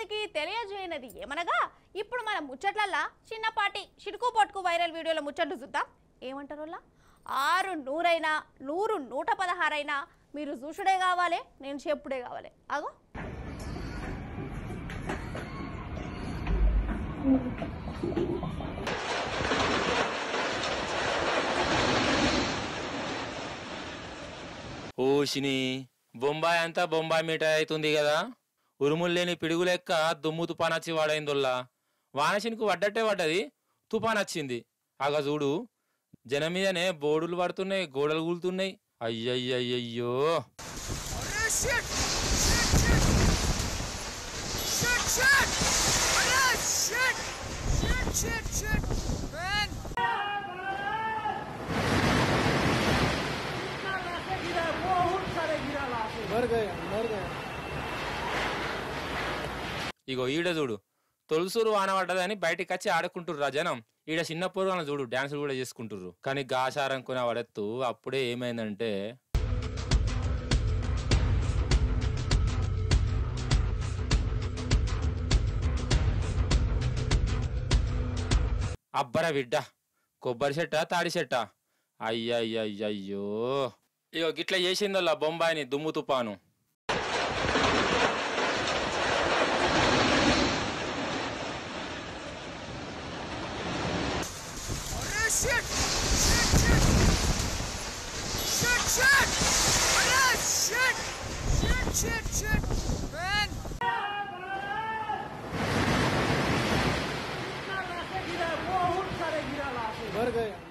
ప్రజలకి తెలియజేయనది ఏమనగా ఇప్పుడు మన ముచ్చట్లల్లా చిన్నపాటి చిరుకు పట్టుకు వైరల్ వీడియోల ముచ్చట్లు చూద్దాం ఏమంటారు ఆరు నూరైనా నూరు నూట పదహారైనా మీరు చూసుడే కావాలి నేను చెప్పుడే కావాలి అగో ఓషిని బొంబాయి అంతా బొంబాయి మిఠాయి అవుతుంది కదా ఉరుములు లేని పిడుగు లెక్క దుమ్ము తుపానొచ్చి వాడైందొల్లా వానశినికి పడ్డట్టే పడ్డది తుపాన్ వచ్చింది అగ చూడు జనం మీదనే బోడులు పడుతున్నాయి గోడలు కూలుతున్నాయి అయ్యయ్యయ్యో Shit! Shit! Shit! Shit! Shit! Shit! Shit! Shit! Shit! Shit! Man! ఇగో ఈడ చూడు తొలుసూరు వాన పడ్డదని బయటికి వచ్చి ఆడుకుంటుర్రు జనం ఈడ చిన్న పూర్వాలను చూడు డాన్సులు కూడా చేసుకుంటుర్రు కానీ గాసారం కొన పడెత్తు అప్పుడే ఏమైందంటే అబ్బర బిడ్డ కొబ్బరి చెట్ట తాడి చెట్ట అయ్యయ్యయ్యో ఇగో గిట్ల చేసిందల్లా బొంబాయిని దుమ్ము తుపాను Shit! Shit! Shit! Shit! Shit! Shit! Shit! Shit! Shit! Man! मर गए